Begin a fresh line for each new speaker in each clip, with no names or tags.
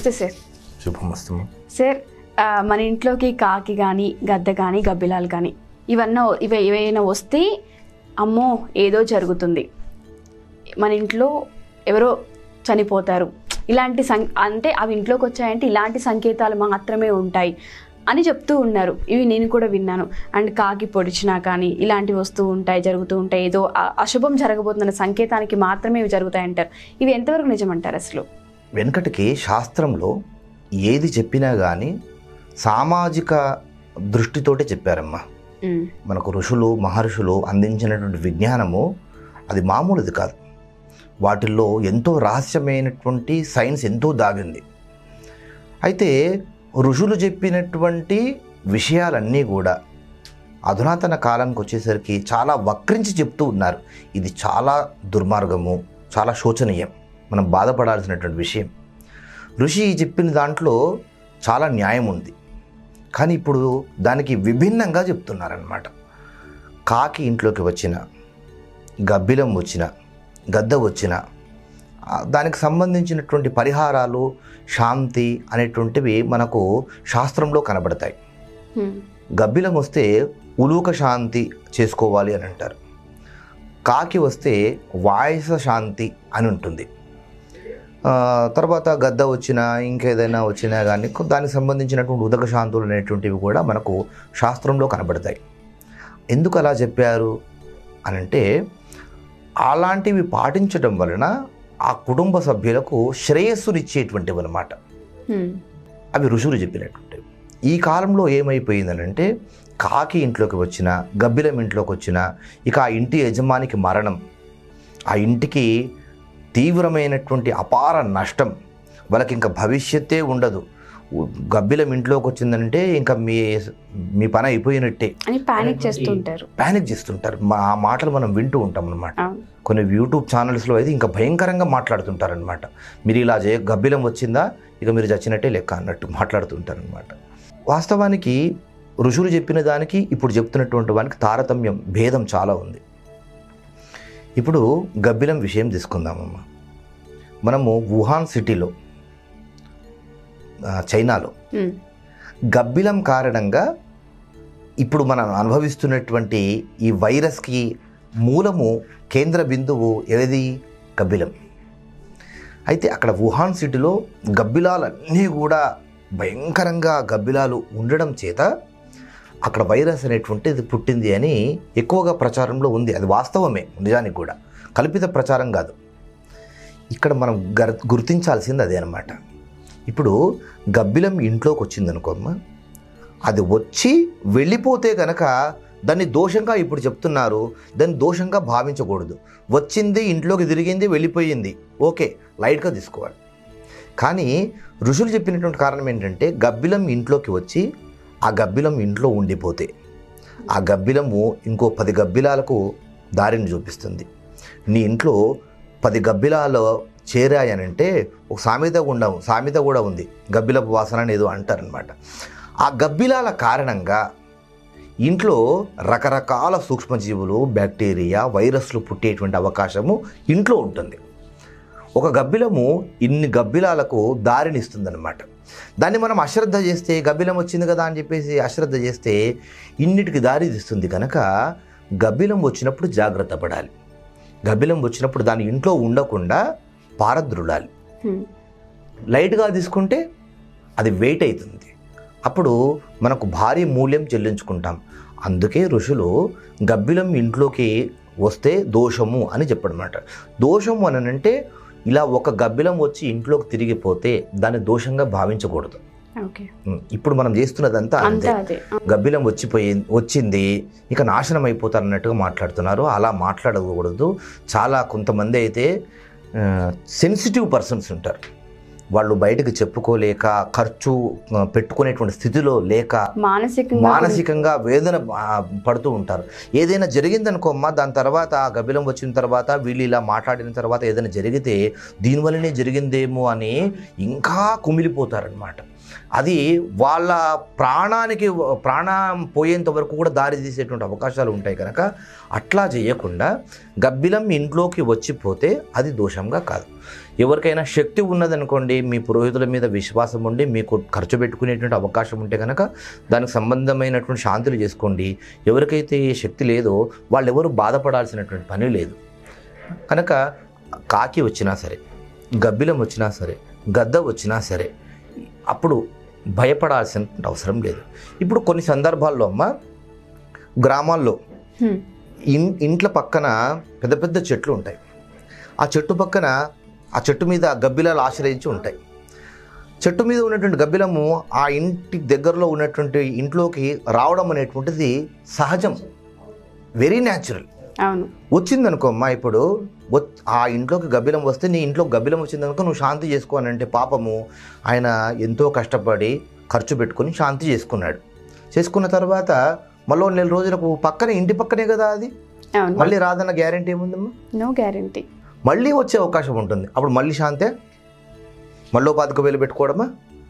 నమస్తే sir
శుభమస్తము
sir ఆ, మన ఇంట్లోకి కాకి కానీ గద్ద కానీ గబ్బిలాలు కానీ ఇవన్నీ ఇవి ఏవైనా వస్తే అమ్మో ఏదో జరుగుతుంది మన ఇంట్లో ఎవరో చనిపోతారు ఇలాంటి సం అంటే అవి ఇంట్లోకి వచ్చాయంటే ఇలాంటి సంకేతాలు మాత్రమే ఉంటాయి అని చెప్తూ ఉన్నారు ఇవి నేను కూడా విన్నాను అండ్ కాకి పొడిచినా కానీ ఇలాంటివి వస్తూ ఉంటాయి జరుగుతూ ఉంటాయి ఏదో అ- అశుభం జరగబోతున్న సంకేతానికి మాత్రమే ఇవి జరుగుతాయంటారు ఇవి ఎంతవరకు నిజమంటారు అసలు
వెనుకటికి శాస్త్రంలో ఏది చెప్పినా కానీ సామాజిక దృష్టితోటే చెప్పారమ్మా
ఉమ్,
మనకు ఋషులు మహర్షులు అందించినటువంటి విజ్ఞానము అది మామూలుది కాదు వాటిల్లో ఎంతో రహస్యమైనటువంటి సైన్స్ ఎంతో దాగింది అయితే ఋషులు చెప్పినటువంటి విషయాలన్నీ కూడా అధునాతన కాలానికి వచ్చేసరికి చాలా వక్రించి చెప్తూ ఉన్నారు ఇది చాలా దుర్మార్గము చాలా శోచనీయం మనం బాధపడాల్సినటువంటి విషయం ఋషి చెప్పిన దాంట్లో చాలా న్యాయం ఉంది కానీ ఇప్పుడు దానికి విభిన్నంగా చెప్తున్నారనమాట కాకి ఇంట్లోకి వచ్చిన గబ్బిలం వచ్చిన గద్ద వచ్చిన ఆ, దానికి సంబంధించినటువంటి పరిహారాలు శాంతి అనేటువంటివి మనకు శాస్త్రంలో కనబడతాయి
ఉమ్,
గబ్బిలం వస్తే ఉలూక శాంతి చేసుకోవాలి అని అంటారు కాకి వస్తే వాయస శాంతి అని ఉంటుంది ఆ, తర్వాత గద్ద వచ్చినా ఇంకేదైనా వచ్చినా కానీ కొ- దానికి సంబంధించినటువంటి ఉదక శాంతులు అనేటువంటివి కూడా మనకు శాస్త్రంలో కనబడతాయి ఎందుకు అలా చెప్పారు అని అంటే అలాంటివి పాటించడం వలన ఆ కుటుంబ సభ్యులకు శ్రేయస్సునిచ్చేటువంటివి అనమాట
ఉమ్,
అవి ఋషులు చెప్పినటువంటివి ఈ కాలంలో ఏమైపోయిందనంటే కాకి ఇంట్లోకి వచ్చిన గబ్బిలం ఇంట్లోకి వచ్చిన ఇక ఆ ఇంటి యజమానికి మరణం ఆ ఇంటికి తీవ్రమైనటువంటి అపార నష్టం వాళ్ళకి ఇంకా భవిష్యత్తే ఉండదు ఉ- గబ్బిలం ఇంట్లోకి వచ్చిందంటే ఇంకా మీ మీ పని అయిపోయినట్టే
అని పానిక్ చేస్తుంటారు
ప్యానిక్ చేస్తుంటారు మా ఆ మాటలు మనం వింటూ ఉంటాం అనమాట
అవును
కొన్ని యూట్యూబ్ ఛానల్స్లో అయితే ఇంకా భయంకరంగా మాట్లాడుతుంటారనమాట మీరు ఇలా చే గబ్బిలం వచ్చిందా ఇక మీరు చచ్చినట్టే లెక్క అన్నట్టు మాట్లాడుతుంటారనమాట వాస్తవానికి ఋషులు చెప్పిన దానికి ఇప్పుడు చెప్తున్నటువంటి వానికి తారతమ్యం భేదం చాలా ఉంది ఇప్పుడు గబ్బిలం విషయం తీసుకుందామమ్మా మనము వుహాన్ సిటీలో ఆ, చైనాలో
ఉమ్,
గబ్బిలం కారణంగా ఇప్పుడు మనం అనుభవిస్తున్నటువంటి ఈ వైరస్కి మూలము కేంద్ర బిందువు ఏది గబ్బిలం అయితే అక్కడ వుహాన్ సిటీలో గబ్బిలాలన్నీ కూడా భయంకరంగా గబ్బిలాలు ఉండడం చేత అక్కడ వైరస్ అనేటువంటిది పుట్టింది అని ఎక్కువగా ప్రచారంలో ఉంది అది వాస్తవమే నిజానికి కూడా కల్పిత ప్రచారం కాదు ఇక్కడ మనం గర్ గుర్తించాల్సింది అదే అనమాట ఇప్పుడు గబ్బిలం ఇంట్లోకి వచ్చింది అనుకోమ్మా అది వచ్చి వెళ్ళిపోతే కనుక దాన్ని దోషంగా ఇప్పుడు చెప్తున్నారు దాన్ని దోషంగా భావించకూడదు వచ్చింది ఇంట్లోకి తిరిగింది వెళ్ళిపోయింది ఓకే లైట్గా తీసుకోవాలి కానీ ఋషులు చెప్పినటువంటి కారణం ఏంటంటే గబ్బిలం ఇంట్లోకి వచ్చి ఆ గబ్బిలం ఇంట్లో ఉండిపోతే ఆ గబ్బిలము ఇంకో పది గబ్బిలాలకు దారిని చూపిస్తుంది నీ ఇంట్లో పది గబ్బిలాలు చేరాయనంటే ఒక సామెత కూడా సామెత కూడా ఉంది గబ్బిలపు వాసన అని ఏదో అంటారనమాట ఆ గబ్బిలాల కారణంగా ఇంట్లో రకరకాల సూక్ష్మజీవులు బ్యాక్టీరియా వైరస్లు పుట్టేటువంటి అవకాశము ఇంట్లో ఉంటుంది ఒక గబ్బిలము ఇన్ని గబ్బిలాలకు దారినిస్తుందన్నమాట దాన్ని మనం అశ్రద్ధ చేస్తే గబ్బిలం వచ్చింది కదా అని చెప్పేసి అశ్రద్ధ చేస్తే ఇన్నిటికి దారి తీస్తుంది కనుక గబ్బిలం వచ్చినప్పుడు జాగ్రత్త పడాలి గబ్బిలం వచ్చినప్పుడు దాని ఇంట్లో ఉండకుండా పారద్రుడాలి
ఉమ్,
లైట్గా తీసుకుంటే అది వెయిట్ అవుతుంది అప్పుడు మనకు భారీ మూల్యం చెల్లించుకుంటాం అందుకే ఋషులు గబ్బిలం ఇంట్లోకి వస్తే దోషము అని చెప్పడమాట దోషము అని అంటే ఇలా ఒక గబ్బిలం వచ్చి ఇంట్లోకి తిరిగిపోతే దాన్ని దోషంగా భావించకూడదు
ఓకే
ఉం, ఇప్పుడు మనం చేస్తున్నదంతా అంతే
అంతా అదే
గబ్బిలం వచ్చిపోయి వచ్చింది ఇక నాశనం అయిపోతారు అన్నట్టుగా మాట్లాడుతున్నారు అలా మాట్లాడకూడదు చాలా కొంతమంది అయితే సెన్సిటివ్ పర్సన్స్ ఉంటారు వాళ్ళు బయటకు చెప్పుకోలేక ఖర్చు ఆ, పెట్టుకునేటువంటి స్థితిలో లేక
మానసికంగా
మానసికంగా వేదన ఆ, పడుతూ ఉంటారు ఏదైనా జరిగిందనుకోమ్మా దాని తర్వాత ఆ గబిలం వచ్చిన తర్వాత వీళ్ళు ఇలా మాట్లాడిన తర్వాత ఏదైనా జరిగితే దీనివల్లనే జరిగిందేమో అని ఇంకా కుమిలిపోతారనమాట అది వాళ్ళ ప్రాణానికి ప్రాణం పోయేంత వరకు కూడా దారి తీసేటువంటి అవకాశాలు ఉంటాయి కనుక అట్లా చేయకుండా గబ్బిలం ఇంట్లోకి వచ్చిపోతే అది దోషంగా కాదు ఎవరికైనా శక్తి ఉన్నదనుకోండి మీ పురోహితుల మీద విశ్వాసం ఉండి మీకు ఖర్చు పెట్టుకునేటువంటి అవకాశం ఉంటే కనుక దానికి సంబంధమైనటువంటి శాంతులు చేసుకోండి ఎవరికైతే ఈ శక్తి లేదో వాళ్ళు ఎవరు బాధపడాల్సినటువంటి పని లేదు కనుక కాకి వచ్చినా సరే గబ్బిలం వచ్చినా సరే గద్ద వచ్చినా సరే అప్పుడు భయపడాల్సిన అవసరం లేదు ఇప్పుడు కొన్ని సందర్భాల్లో అమ్మ గ్రామాల్లో
హ్మ్.
ఇన్ ఇంట్ల పక్కన పెద్ద పెద్ద చెట్లు ఉంటాయి ఆ చెట్టు పక్కన ఆ చెట్టు మీద గబ్బిలాలు ఆశ్రయించి ఉంటాయి చెట్టు మీద ఉన్నటువంటి గబ్బిలము ఆ ఇంటి దగ్గరలో ఉన్నటువంటి ఇంట్లోకి రావడం అనేటువంటిది సహజం వెరీ న్యాచురల్
అవును
వచ్చిందనుకో అమ్మా ఇప్పుడు వచ్- ఆ ఇంట్లోకి గబ్బిలం వస్తే నీ ఇంట్లో గబ్బిలం వచ్చిందనుకో నువ్వు శాంతి చేసుకో అని అంటే పాపము ఆయన ఎంతో కష్టపడి ఖర్చు పెట్టుకొని శాంతి చేసుకున్నాడు చేసుకున్న తర్వాత మళ్ళీ నెల రోజులకు పక్కనే ఇంటి పక్కనే కదా అది
అవును
మళ్ళీ రాదన్న గ్యారంటీ ఏముందమ్మా
నో గ్యారంటీ
మళ్ళీ వచ్చే అవకాశం ఉంటుంది అప్పుడు మళ్ళీ శాంతే మళ్ళీ పాతిక వేలు పెట్టుకోవడమా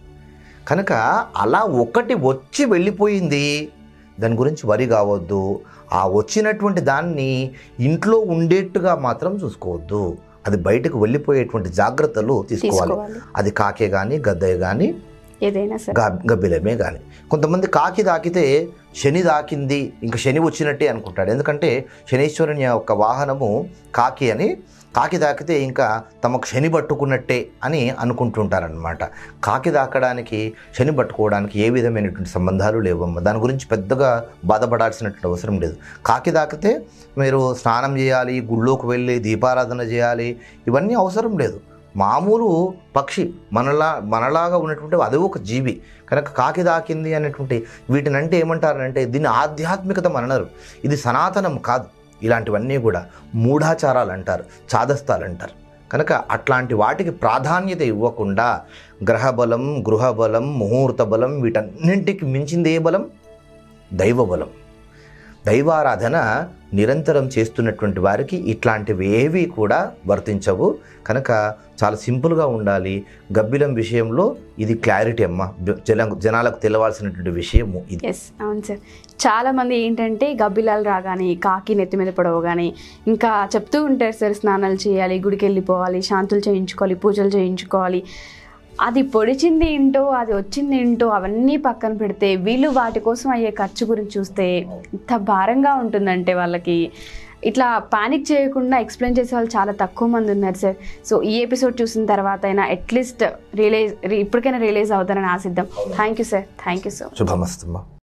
కనుక అలా ఒకటి వచ్చి వెళ్ళిపోయింది దాని గురించి వరి కావద్దు ఆ వచ్చినటువంటి దాన్ని ఇంట్లో ఉండేట్టుగా మాత్రం చూసుకోవద్దు అది బయటకు వెళ్ళిపోయేటువంటి జాగ్రత్తలు తీసుకోవాలి
తీసుకోవాలి
అది కాకే కానీ గద్దయ్య కానీ
ఏదైనా సరే
గా- గబ్బిలమే కానీ కొంతమంది కాకి తాకితే శని తాకింది ఇంకా శని వచ్చినట్టే అనుకుంటాడు ఎందుకంటే శనీశ్వరుని యొక్క వాహనము కాకి అని కాకి తాకితే ఇంకా తమకు శని పట్టుకున్నట్టే అని అనుకుంటుంటారనమాట కాకి తాకడానికి శని పట్టుకోవడానికి ఏ విధమైనటువంటి సంబంధాలు లేవమ్మ దాని గురించి పెద్దగా బాధపడాల్సినటువంటి అవసరం లేదు కాకి తాకితే మీరు స్నానం చేయాలి గుళ్ళోకి వెళ్ళి దీపారాధన చేయాలి ఇవన్నీ అవసరం లేదు మామూలు పక్షి మనలా మనలాగా ఉన్నటువంటి అది ఒక జీవి కనుక కాకి దాకింది అనేటువంటి వీటిని అంటే ఏమంటారంటే దీన్ని ఆధ్యాత్మికత అనరు ఇది సనాతనం కాదు ఇలాంటివన్నీ కూడా మూఢాచారాలు అంటారు చాదస్తాలు అంటారు కనుక అట్లాంటి వాటికి ప్రాధాన్యత ఇవ్వకుండా గ్రహబలం గృహబలం ముహూర్త బలం వీటన్నింటికి మించింది ఏ బలం దైవ బలం దైవారాధన నిరంతరం చేస్తున్నటువంటి వారికి ఇట్లాంటివి ఏవి కూడా వర్తించవు కనుక చాలా సింపుల్గా ఉండాలి గబ్బిలం విషయంలో ఇది క్లారిటీ అమ్మ జన జనాలకు తెలవాల్సినటువంటి విషయము ఇది
ఎస్ అవును సార్ చాలా మంది ఏంటంటే గబ్బిలాలు రాగానే కాకి నెత్తి మీద పడవగానే ఇంకా చెప్తూ ఉంటారు సార్ స్నానాలు చేయాలి గుడికి వెళ్ళిపోవాలి శాంతులు చేయించుకోవాలి పూజలు చేయించుకోవాలి అది పొడిచింది ఏంటో అది వచ్చింది ఏంటో అవన్నీ పక్కన పెడితే వీళ్ళు వాటి కోసం అయ్యే ఖర్చు గురించి చూస్తే ఇంత భారంగా ఉంటుందంటే వాళ్ళకి ఇట్లా పానిక్ చేయకుండా ఎక్స్ప్లెయిన్ చేసే వాళ్ళు చాలా తక్కువ మంది ఉన్నారు సార్ సో ఈ ఎపిసోడ్ చూసిన తర్వాత అయినా అట్లీస్ట్ రియలైజ్ ఇప్పటికైనా రియలైజ్ అవుతారని ఆశిద్దాం thank you sir thank you so
శుభమస్తమ్మా